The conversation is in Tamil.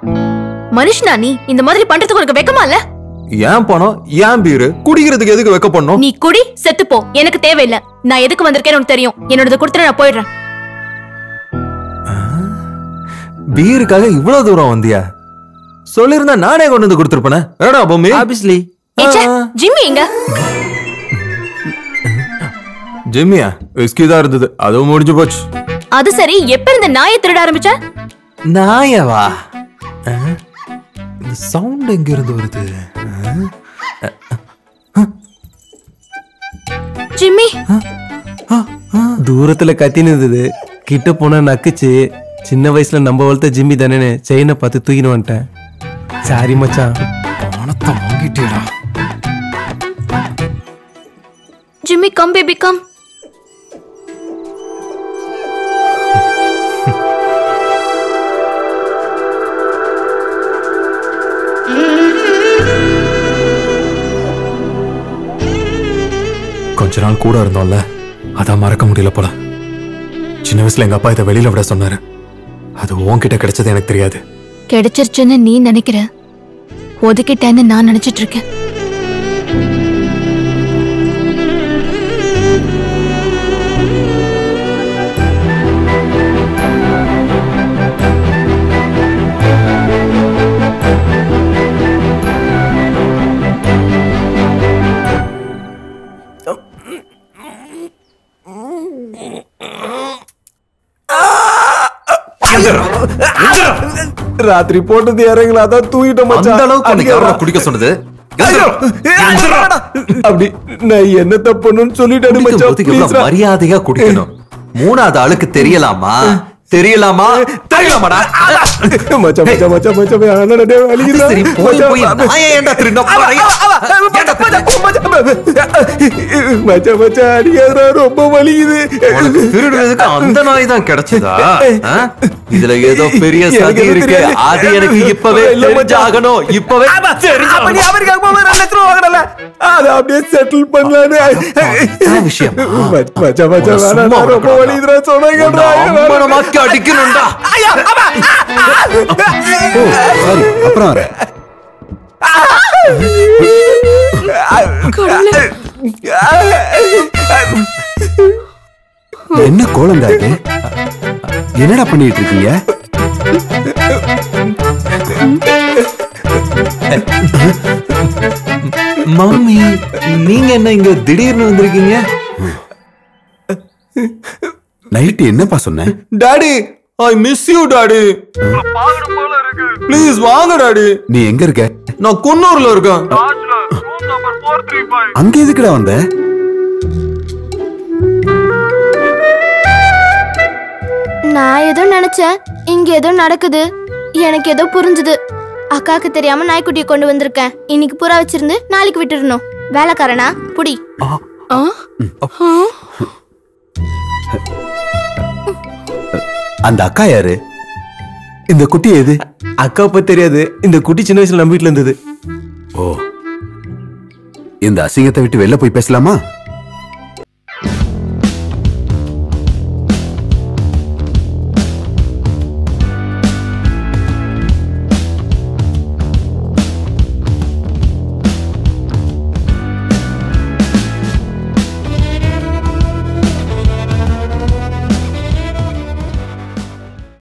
மனுஷனா நீ இந்த மாதிரி பண்றதுக்கு உனக்கு வெக்கமா இல்ல ஏன் பணம் ஏன் பீரு குடிக்கிறதுக்கு எதுக்கு வைக்க பண்ணும் நீ குடி செத்து போ எனக்கு தேவையில்ல நான் எதுக்கு வந்திருக்கேன்னு உனக்கு தெரியும் என்னோடது கொடுத்துட்டு நான் போயிடுறேன் பீருக்காக இவ்வளவு தூரம் வந்தியா சொல்லிருந்தா நானே கொண்டு வந்து கொடுத்துருப்பேனே வேடா பொம்மி ஆப்வியஸ்லி ஏச்சே ஜிம்மி எங்க ஜிம்மியா விஸ்கி தான் இருந்தது அதுவும் முடிஞ்சு போச்சு அது சரி எப்ப இந்த நாயை திருட ஆரம்பிச்ச நாயவா அஹ், இந்த சவுண்ட் எங்க இருந்து வருது ஜிம்மி தூரத்துல கத்தின்னு இருந்தது கிட்ட போனா நக்குச்சு சின்ன வயசுல நம்ம வளர்த்த ஜிம்மி தானே செயினை பார்த்து தூக்கின்னு வந்துட்டேன் சாரி மச்சான் பணத்தை வாங்கிட்டேடா ஜிம்மி கம் பேபி கம் கொஞ்ச நாள் கூட இருந்தோம்ல அதான் மறக்க முடியல போல சின்ன வயசுல எங்க அப்பா இதை வெளியில விட சொன்னாரு அது உன்கிட்ட கிடைச்சது எனக்கு தெரியாது கிடைச்சிருச்சுன்னு நீ நினைக்கிற ஒதுக்கிட்டேன்னு நான் நினைச்சிட்டு இருக்கேன் ராத்திரி போட்டது இறங்கல அதான் தூக்கிட்ட அந்த மச்சான் அளவுக்கு உனக்கு யாரா குடிக்க சொன்னது அப்படி நான் என்ன தப்புன்னு சொல்லிட்டேன் குடிக்கும் மச்சான் போது எவ்வளவு please ரா. மரியாதையா குடிக்கணும் மூணாவது ஆளுக்கு தெரியலாமா தெரியலாமா தெரியலாமாடா மச்சான் மச்சான் மச்சான் மச்சான் மச்சான் அண்ணா டேய் வலிக்குதா சரி போய் மச்சான், போய் நான் ஏன்டா திரும்ப போறேன் மச்சான் மச்சான் அடிக்காதடா ரொம்ப வலிக்குது உனக்கு திருடுறதுக்கு அந்த நாய் தான் கிடைச்சதா ஆ? இதுல ஏதோ பெரிய எனக்கு சதி எதுவும் இருக்கு தெரியாது. அது எனக்கு இப்பவே இல்ல மச்சான். தெரிஞ்சாகணும் இப்பவே அப்ப நீ தெரிஞ்சாகணும் அவருக்கு அம்மா ரெண்டு லட்சம் ரூபா வாங்கல அதை அப்படியே செட்டில் பண்ணலான்னு அதான் விஷயமா? மச்சான் மச்சான் மச்சான் உன்னை வேணாம் சும்மா நான் ரொம்ப விடக்கூடாது. வலிக்குதுடா சொன்னாங்க உன்னை அம்மனமாக்கி அடிக்கணும்டா சாரி அப்புறம் வரேன் என்ன கோலந்தா இது என்னடா பண்ணிட்டு இருக்கீங்க மம்மி நீங்க என்ன இங்க திடீர்னு வந்திருக்கீங்க நைட்டு என்னப்பா சொன்ன daddy I miss you daddy please வாங்க டாடி நீ எங்க இருக்க நான் குன்னூர்ல இருக்கேன் அங்க எதுக்குடா வந்த நான் ஏதோ நினைச்சேன் இங்க ஏதோ நடக்குது எனக்கு ஏதோ புரிஞ்சுது அக்காக்கு தெரியாம நாய்க்குட்டியை கொண்டு வந்திருக்கேன் இன்னைக்கு புறா வச்சிருந்து நாளைக்கு விட்டுடணும் வேலைக்காரனா புடி அந்த அக்கா யாரு இந்த குட்டி எது அக்கா பத்தி தெரியாது இந்த குட்டி சின்ன வயசுல நம்ம வீட்டுல இருந்தது ஓ இந்த அசிங்கத்தை விட்டு வெளில போய் பேசலாமா